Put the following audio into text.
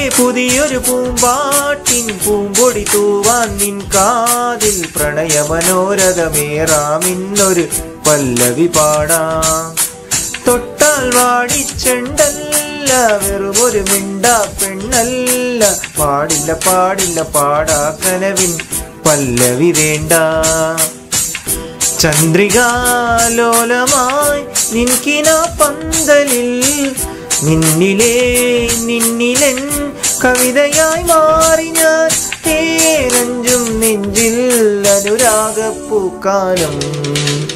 പുതിയൊരു പൂമ്പാട്ടിൻ പൂമ്പൊടി തൂവാൻ നിൻ കാതിൽ പ്രണയ മനോരഥമേറാമിന്നൊരു പല്ലവി പാടാം തൊട്ടാൽ വാടിച്ചെണ്ടല്ല വെറുമൊരു മിണ്ടാ പെണ്ണല്ല പാടില്ല പാടില്ല പാടാ കനവിൻ പല്ലവി വേണ്ട ചന്ദ്രികാലോലമായി നിൻകിന പന്തലിൽ നിന്നിലേ നിന്നിലൻ കവിതയായി മാറി ഞാൻ തേനഞ്ചും നെഞ്ചിൽ അനുരാഗപ്പൂക്കാലം